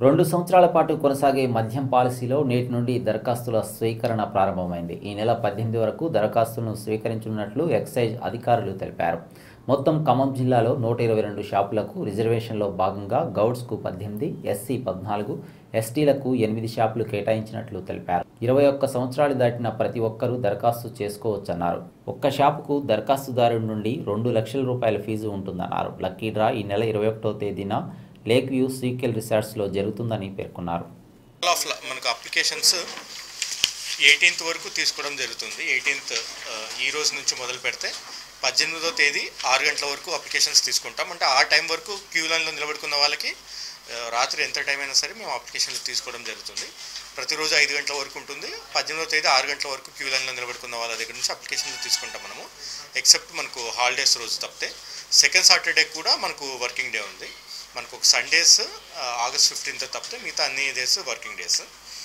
రెండు సంవత్సరాల పాటు కొనసాగే మద్యం పాలసీలో నేటి నుండి దరఖాస్తుల స్వీకరణ ప్రారంభమైంది ఈ నెల పద్దెనిమిది వరకు దరఖాస్తులను స్వీకరించనున్నట్లు ఎక్సైజ్ అధికారులు తెలిపారు మొత్తం ఖమ్మం జిల్లాలో నూట ఇరవై రెండు షాపులకు రిజర్వేషన్లో భాగంగా గౌడ్స్కు పద్దెనిమిది ఎస్సీ పద్నాలుగు ఎస్టీలకు ఎనిమిది షాపులు కేటాయించినట్లు తెలిపారు ఇరవై ఒక్క సంవత్సరాలు దాటిన ప్రతి ఒక్కరూ దరఖాస్తు చేసుకోవచ్చన్నారు ఒక్క షాపుకు దరఖాస్తుదారుడి నుండి రెండు లక్షల రూపాయల ఫీజు ఉంటుందన్నారు లక్కీ డ్రా ఈ నెల ఇరవై ఒకటో తేదీన లేక్ వ్యూ సీక్వెల్ రిసార్ట్స్లో జరుగుతుందని పేర్కొన్నారు ఆఫ్ ల- మనకు అప్లికేషన్స్ ఎయిటీన్త్ వరకు తీసుకోవడం జరుగుతుంది ఎయిటీన్త్ ఈ రోజు నుంచి మొదలు పెడితే పద్దెనిమిదో తేదీ ఆరు గంటల వరకు అప్లికేషన్స్ తీసుకుంటాం అంటే ఆ టైం వరకు క్యూ లైన్లో నిలబడుకున్న వాళ్ళకి ఆ, రాత్రి ఎంత టైం అయినా సరే మేము అప్లికేషన్లు తీసుకోవడం జరుగుతుంది ప్రతిరోజు ఐదు గంటల వరకు ఉంటుంది పద్దెనిమిదో తేదీ ఆరు గంటల వరకు క్యూ లైన్లో నిలబడుకున్న వాళ్ళ దగ్గర నుంచి అప్లికేషన్లు తీసుకుంటాం మనము ఎక్సెప్ట్ మనకు హాలిడేస్ రోజు తప్పితే సెకండ్ సాటర్డే కూడా మనకు వర్కింగ్ డే ఉంది మనకు ఒక సండేస్ ఆగస్ట్ ఫిఫ్టీన్త్ తప్పితే మిగతా అన్ని డేస్ వర్కింగ్ డేస్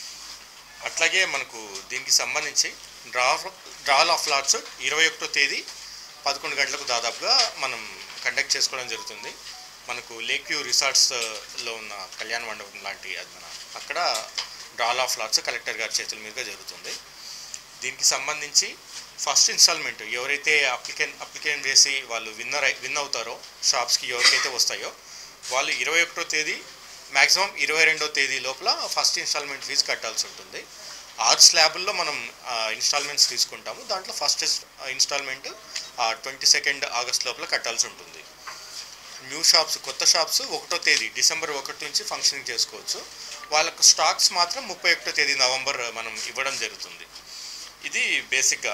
అట్లాగే మనకు దీనికి సంబంధించి డ్రా డ్రాల్ ఆఫ్ లాట్స్ ఇరవై ఒకటో తేదీ పదకొండు గంటలకు దాదాపుగా మనం కండక్ట్ చేసుకోవడం జరుగుతుంది మనకు లేక్ వ్యూ రిసార్ట్స్లో ఉన్న కళ్యాణ మండపం లాంటి అది మన అక్కడ డ్రాల్ ఆఫ్ లాట్స్ కలెక్టర్ గారి చేతుల మీదుగా జరుగుతుంది దీనికి సంబంధించి ఫస్ట్ ఇన్స్టాల్మెంట్ ఎవరైతే అప్లికెన్ అప్లికేషన్ వేసి వాళ్ళు విన్నర్ విన్ అవుతారో షాప్స్కి ఎవరికైతే వస్తాయో వాళ్ళు ఇరవై ఒకటో తేదీ మ్యాక్సిమం ఇరవై రెండో తేదీ లోపల ఫస్ట్ ఇన్స్టాల్మెంట్ ఫీజు కట్టాల్సి ఉంటుంది ఆరు స్లాబుల్లో మనం ఇన్స్టాల్మెంట్స్ తీసుకుంటాము దాంట్లో first installment twenty second August లోపల కట్టాల్సి ఉంటుంది న్యూ షాప్స్ కొత్త షాప్స్ ఒకటో తేదీ డిసెంబర్ ఒకటి నుంచి ఫంక్షనింగ్ చేసుకోవచ్చు వాళ్ళకు స్టాక్స్ మాత్రం ముప్పై ఒకటో తేదీ నవంబర్ మనం ఇవ్వడం జరుగుతుంది ఇది బేసిక్గా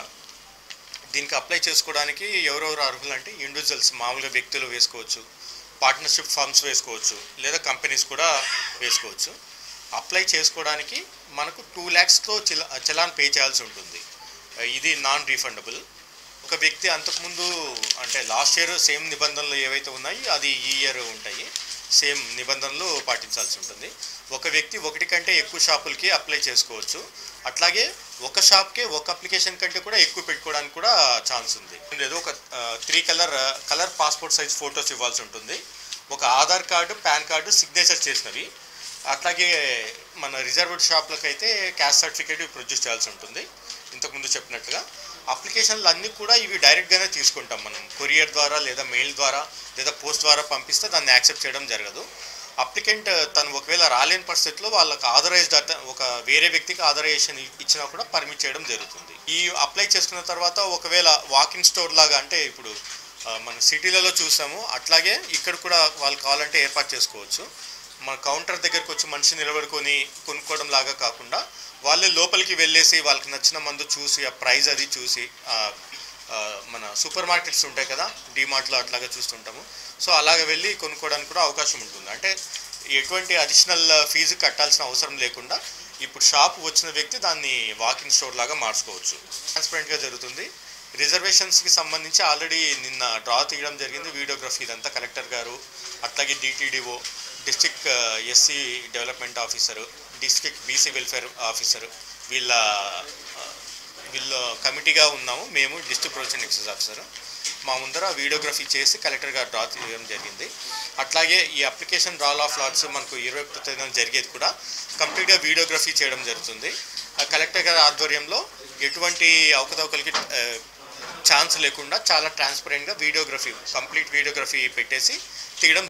దీనికి అప్లై చేసుకోవడానికి ఎవరెవరు అర్హులు అంటే ఇండివిజువల్స్ మామూలుగా వ్యక్తులు వేసుకోవచ్చు పార్ట్నర్షిప్ ఫర్మ్స్ వేసుకోవచ్చు లేదా కంపెనీస్ కూడా వేసుకోవచ్చు అప్లై చేసుకోవడానికి మనకు టూ ల్యాక్స్తో చిలా చలాన్ పే చేయాల్సి ఉంటుంది ఇది నాన్ రీఫండబుల్ ఒక వ్యక్తి అంతకుముందు అంటే లాస్ట్ ఇయర్ సేమ్ నిబంధనలు ఏవైతే ఉన్నాయో అది ఈ ఇయర్ ఉంటాయి సేమ్ నిబంధనలు పాటించాల్సి ఉంటుంది ఒక వ్యక్తి ఒకటి కంటే ఎక్కువ షాపులకి అప్లై చేసుకోవచ్చు అట్లాగే ఒక షాప్కే ఒక అప్లికేషన్ కంటే కూడా ఎక్కువ పెట్టుకోవడానికి కూడా ఛాన్స్ ఉంది లేదు ఒక three colour colour passport size photos ఇవ్వాల్సి ఉంటుంది ఒక Aadhaar card PAN card signature చేసినవి అట్లాగే మన రిజర్వ్డ్ షాప్లకు అయితే క్యాస్ట్ సర్టిఫికేట్ ప్రొడ్యూస్ చేయాల్సి ఉంటుంది ఇంతకుముందు చెప్పినట్టుగా అప్లికేషన్లు అన్నీ కూడా ఇవి డైరెక్ట్గానే తీసుకుంటాం మనం కొరియర్ ద్వారా లేదా మెయిల్ ద్వారా లేదా పోస్ట్ ద్వారా పంపిస్తే దాన్ని యాక్సెప్ట్ చేయడం జరగదు అప్లికెంట్ తను ఒకవేళ రాలేని పరిస్థితిలో వాళ్ళకి ఆథరైజ్డ్ ఒక వేరే వ్యక్తికి ఆథరైజేషన్ ఇచ్చినా కూడా పర్మిట్ చేయడం జరుగుతుంది ఈ అప్లై చేసుకున్న తర్వాత ఒకవేళ వాకింగ్ స్టోర్ లాగా అంటే ఇప్పుడు ఆ, మన సిటీలలో చూసాము అట్లాగే ఇక్కడ కూడా వాళ్ళు కావాలంటే ఏర్పాటు చేసుకోవచ్చు మన కౌంటర్ దగ్గరకు వచ్చి మనిషి నిలబడుకొని కొనుక్కోవడం లాగా కాకుండా వాళ్ళే లోపలికి వెళ్ళేసి వాళ్ళకి నచ్చిన మందు చూసి ఆ ప్రైస్ అది చూసి ఆ, ఆ, మన సూపర్ మార్కెట్స్ ఉంటాయి కదా డిమార్ట్లో అట్లాగా చూస్తుంటాము సో అలాగ వెళ్ళి కొనుక్కోవడానికి కూడా అవకాశం ఉంటుంది అంటే ఎటువంటి అడిషనల్ ఫీజు కట్టాల్సిన అవసరం లేకుండా ఇప్పుడు షాప్ వచ్చిన వ్యక్తి దాన్ని వాకింగ్ స్టోర్ లాగా మార్చుకోవచ్చు ట్రాన్స్పరెంట్గా జరుగుతుంది రిజర్వేషన్స్కి సంబంధించి ఆల్రెడీ నిన్న డ్రా తీయడం జరిగింది వీడియోగ్రఫీ ఇదంతా కలెక్టర్ గారు అట్లాగే DTDO district SC development officer district BC welfare officer వీళ్ళ ఆ, వీళ్ళు కమిటీగా ఉన్నాము మేము డిస్ట్రిక్ట్ ప్రొఫెషన్ ఎక్సైజ్ ఆఫీసర్ మా ముందర వీడియోగ్రఫీ చేసి కలెక్టర్ గారు డ్రా తీయడం జరిగింది అట్లాగే ఈ అప్లికేషన్ డ్రాల్ ఆఫ్ లాట్స్ మనకు ఇరవై ఒకటో తేదీన జరిగేది కూడా కంప్లీట్గా వీడియోగ్రఫీ చేయడం జరుగుతుంది ఆ కలెక్టర్ గారి ఆధ్వర్యంలో ఎటువంటి అవకతవకలకి ఆ, ఛాన్స్ లేకుండా చాలా ట్రాన్స్పరెంట్గా వీడియోగ్రఫీ కంప్లీట్ వీడియోగ్రఫీ పెట్టేసి తీయడం